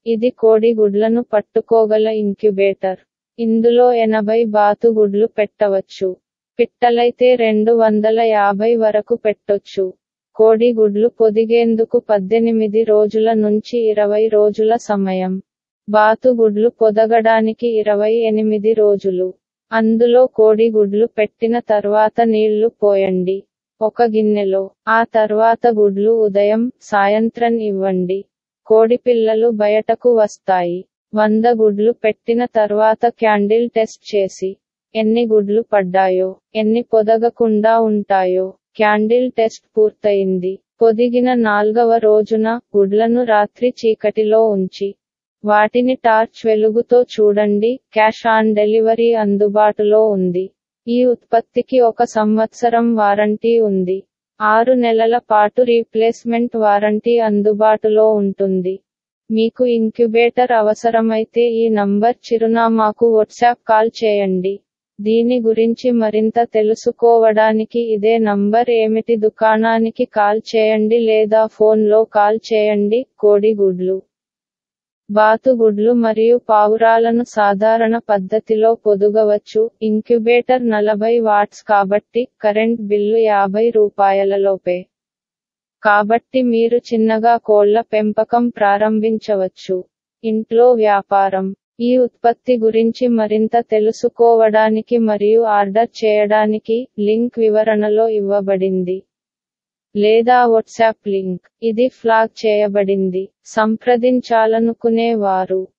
ఇది కోడి గుడ్లను పట్టుకోగల ఇంక్యుబేటర్ ఇందులో ఎనభై బాతు గుడ్లు పెట్టవచ్చు పిట్టలైతే రెండు వందల యాభై వరకు పెట్టొచ్చు కోడి గుడ్లు పొదిగేందుకు పద్దెనిమిది రోజుల నుంచి ఇరవై రోజుల సమయం బాతు గుడ్లు పొదగడానికి ఇరవై ఎనిమిది రోజులు అందులో కోడి గుడ్లు పెట్టిన తర్వాత నీళ్లు పోయండి ఒక గిన్నెలో ఆ తర్వాత గుడ్లు ఉదయం సాయంత్రం ఇవ్వండి కోడిపిల్లలు బయటకు వస్తాయి వంద గుడ్లు పెట్టిన తర్వాత క్యాండిల్ టెస్ట్ చేసి ఎన్ని గుడ్లు పడ్డాయో ఎన్ని పొదగకుండా ఉంటాయో క్యాండిల్ టెస్ట్ పూర్తయింది పొదిగిన నాల్గవ రోజున గుడ్లను రాత్రి చీకటిలో ఉంచి వాటిని టార్చ్ వెలుగుతో చూడండి క్యాష్ ఆన్ డెలివరీ అందుబాటులో ఉంది ఈ ఉత్పత్తికి ఒక సంవత్సరం వారంటీ ఉంది ఆరు నెలల పాటు రీప్లేస్మెంట్ వారంటీ అందుబాటులో ఉంటుంది మీకు ఇంక్యుబేటర్ అవసరమైతే ఈ నంబర్ చిరునామాకు వాట్సాప్ కాల్ చేయండి దీని గురించి మరింత తెలుసుకోవడానికి ఇదే నంబర్ ఏమిటి దుకాణానికి కాల్ చేయండి లేదా ఫోన్లో కాల్ చేయండి కోడిగుడ్లు బాతుగుడ్లు మరియు పావురాలను సాధారణ పద్ధతిలో పొదుగవచ్చు ఇంక్యుబేటర్ నలభై వాట్స్ కాబట్టి కరెంట్ బిల్లు యాభై రూపాయలలోపే కాబట్టి మీరు చిన్నగా కోళ్ల పెంపకం ప్రారంభించవచ్చు ఇంట్లో వ్యాపారం ఈ ఉత్పత్తి గురించి మరింత తెలుసుకోవడానికి మరియు ఆర్డర్ చేయడానికి లింక్ వివరణలో ఇవ్వబడింది లేదా వాట్సాప్ లింక్ ఇది ఫ్లాగ్ చేయబడింది సంప్రదించాలనుకునే వారు